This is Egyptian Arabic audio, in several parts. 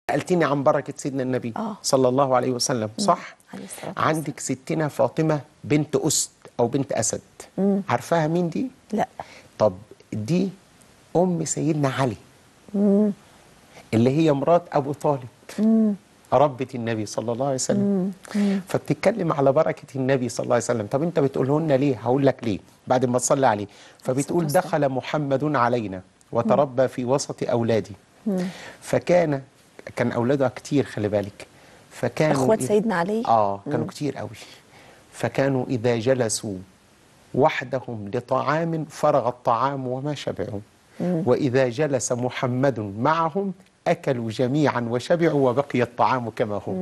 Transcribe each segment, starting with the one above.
سألتني عن بركة سيدنا النبي آه. صلى الله عليه وسلم صح عليه الصلاة والسلام. عندك ستنا فاطمة بنت أسد أو بنت أسد عارفاها مين دي لا طب دي أم سيدنا علي اللي هي مرات أبو طالب ربة النبي صلى الله عليه وسلم فبتتكلم على بركة النبي صلى الله عليه وسلم طب أنت بتقوله لنا ليه هقول لك ليه بعد ما تصلي عليه فبتقول والسلام. دخل محمد علينا وتربى في وسط أولادي فكان كان أولادها كتير خلي بالك فكانوا اخوات إذ- سيدنا علي اه كانوا كتير قوي فكانوا إذا جلسوا وحدهم لطعام فرغ الطعام وما شبعوا وإذا جلس محمد معهم أكلوا جميعا وشبعوا وبقي الطعام كما هو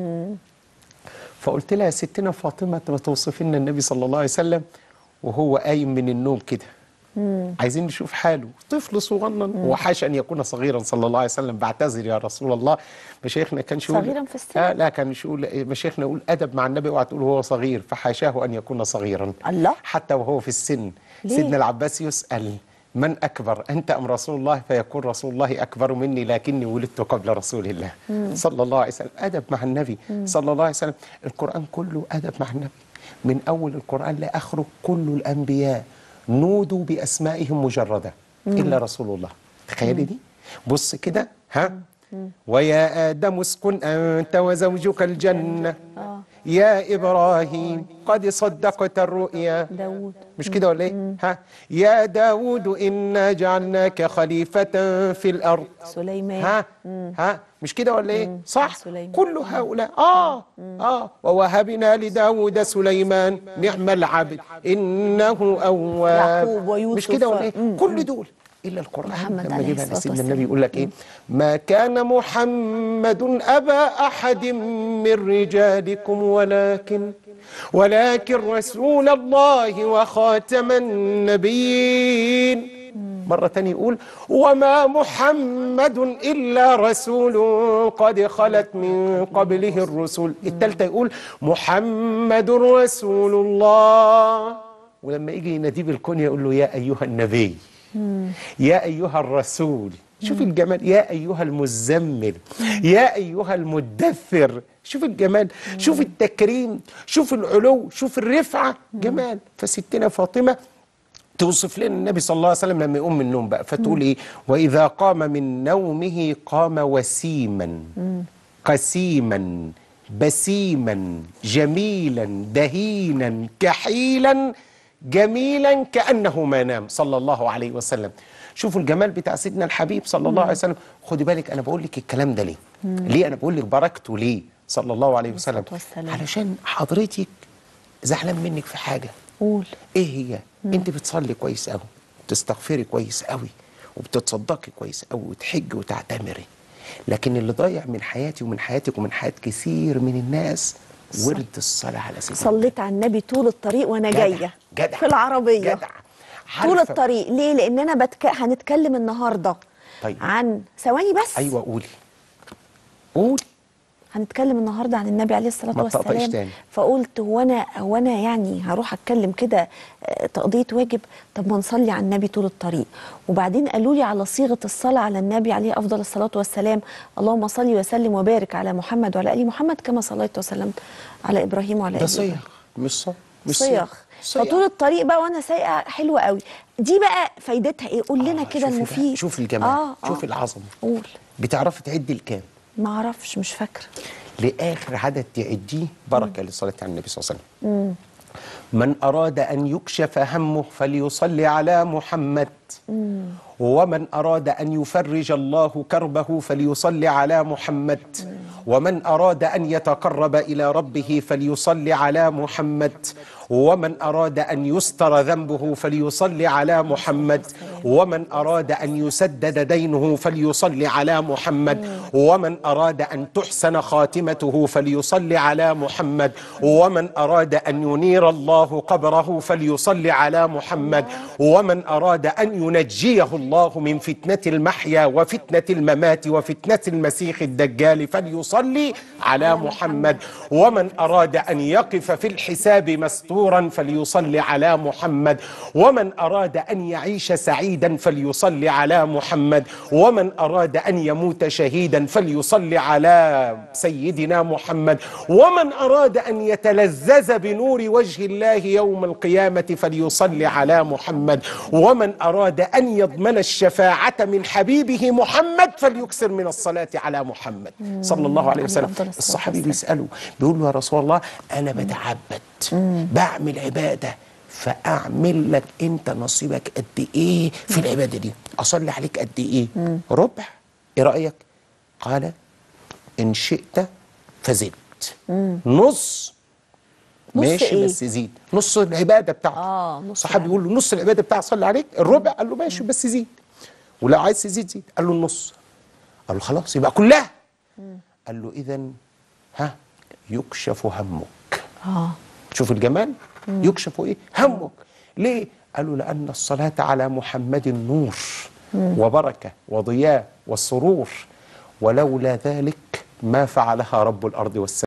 فقلت لها يا ستنا فاطمة ما توصف لنا النبي صلى الله عليه وسلم وهو قايم من النوم كده عايزين نشوف حاله طفل صغنن وحاشا ان يكون صغيرا صلى الله عليه وسلم بعتذر يا رسول الله مشايخنا كان يقول صغيراً في السن؟ آه لا كان يقول مشايخنا يقول ادب مع النبي اوعى تقول هو صغير فحاشاه ان يكون صغيرا الله. حتى وهو في السن ليه؟ سيدنا العباس يسال من اكبر انت ام رسول الله فيقول رسول الله اكبر مني لكني ولدت قبل رسول الله صلى الله عليه وسلم ادب مع النبي صلى الله عليه وسلم القران كله ادب مع النبي من اول القران لاخره كل الانبياء نودوا باسمائهم مجرده الا رسول الله تخيلي دي بص كده ها ويا ادم اسكن انت وزوجك الجنه يا ابراهيم قد صدقت الرؤيا داود مش كده ولا ايه ها يا داود انا جعلناك خليفه في الارض سليمان ها ها مش كده ولا ايه صح سليمان. كل هؤلاء اه اه ووهبنا لداود سليمان نعم العبد انه اواب يعقوب ويوسف مش كده ولا ايه مم. كل دول الا القران محمد لما عليه جيبها الصلاة لسيدنا والسلام. النبي يقول لك ايه ما كان محمد ابا احد من رجالكم ولكن ولكن رسول الله وخاتم النبيين مرة تانية يقول وما محمد إلا رسول قد خلت من قبله الرسل التالتة يقول محمد رسول الله ولما يجي يناديه بالكنية يقول له يا أيها النبي يا أيها الرسول شوف الجمال يا أيها المزمل يا أيها المدثر شوف الجمال شوف التكريم شوف العلو شوف الرفعة جمال فستنا فاطمة توصف لنا النبي صلى الله عليه وسلم لما يقوم من النوم بقى فتقول ايه واذا قام من نومه قام وسيما قسيما بسيما جميلا دهينا كحيلا جميلا كانه ما نام صلى الله عليه وسلم شوفوا الجمال بتاع سيدنا الحبيب صلى الله عليه وسلم خدي بالك انا بقول لك الكلام ده ليه ليه انا بقول لك بركته ليه صلى الله عليه وسلم الصلاة والسلام. علشان حضرتك زعلان منك في حاجه قول ايه هي انت بتصلي كويس قوي بتستغفري كويس قوي وبتتصدقي كويس قوي وتحجي وتعتمري لكن اللي ضايع من حياتي ومن حياتك ومن حياة كثير من الناس ورد الصلاة على سيدنا صليت على النبي طول الطريق وانا جدع، جايه جدع في العربيه جدع طول عارفة- الطريق ليه لان انا بتك... هنتكلم النهارده طيب. عن ثواني بس ايوه قولي قولي هنتكلم النهارده عن النبي عليه الصلاه ما تقطعيش والسلام تاني. فقلت هو انا هو انا يعني هروح اتكلم كده آه، تقضيه واجب طب ما نصلي على النبي طول الطريق وبعدين قالوا لي على صيغه الصلاه على النبي عليه افضل الصلاه والسلام اللهم صل وسلم وبارك على محمد وعلى ال محمد كما صليت وسلمت على ابراهيم وعلى ده ال صيغ إبراهيم. مش صيغ مش صيغ فطول الطريق بقى وانا سايقه حلوه قوي دي بقى فايدتها ايه قول لنا آه، كده شوفي بقى، المفيد شوف الجمال اه شوف آه. العظمة قول بتعرفي تعدي الكام ما اعرفش مش فاكره لآخر عدد تعديه بركة للصلاة على النبي صلى الله عليه وسلم من أراد أن يكشف همه فليصلي على محمد ومن أراد أن يفرج الله كربه فليصلي على محمد ومن أراد أن يتقرب إلى ربه فليصلي على محمد ومن أراد أن يستر ذنبه فليصلي على محمد ومن أراد أن يسدد دينه فليصلي على محمد ومن أراد أن تحسن خاتمته فليصلي على محمد ومن أراد أن ينير الله قبره فليصلي على محمد ومن أراد أن ينجيه الله من فتنة المحيا وفتنة الممات وفتنة المسيح الدجال فليصلي على محمد ومن أراد أن يقف في الحساب مستورا مسرورا فليصلي على محمد ومن أراد أن يعيش سعيدا فليصلي على محمد ومن أراد أن يموت شهيدا فليصلي على سيدنا محمد ومن أراد أن يتلذذ بنور وجه الله يوم القيامة فليصلي على محمد ومن أراد أن يضمن الشفاعة من حبيبه محمد فليكثر من الصلاة على محمد صلى الله عليه عليه وسلم أفضل الصلاة الصحابي والسلام. بيسأله بيقول له يا رسول الله أنا بتعبد بعمل عبادة فأعمل لك أنت نصيبك قد إيه في العبادة دي أصلي عليك قد إيه ربع إيه رأيك قال إن شئت فزدت نص ماشي إيه؟ بس زيد نص العبادة بتاعته آه، نص صحابي العبادة. يقول له نص العبادة بتاعه صلي عليك الربع قال له ماشي بس زيد ولو عايز تزيد زيد قال له النص قال له خلاص يبقى كلها قال له اذا ها يكشف همك اه شوف الجمال يكشف ايه همك ليه قالوا لان الصلاه على محمد نور وبركه وضياء وسرور ولولا ذلك ما فعلها رب الارض والسماء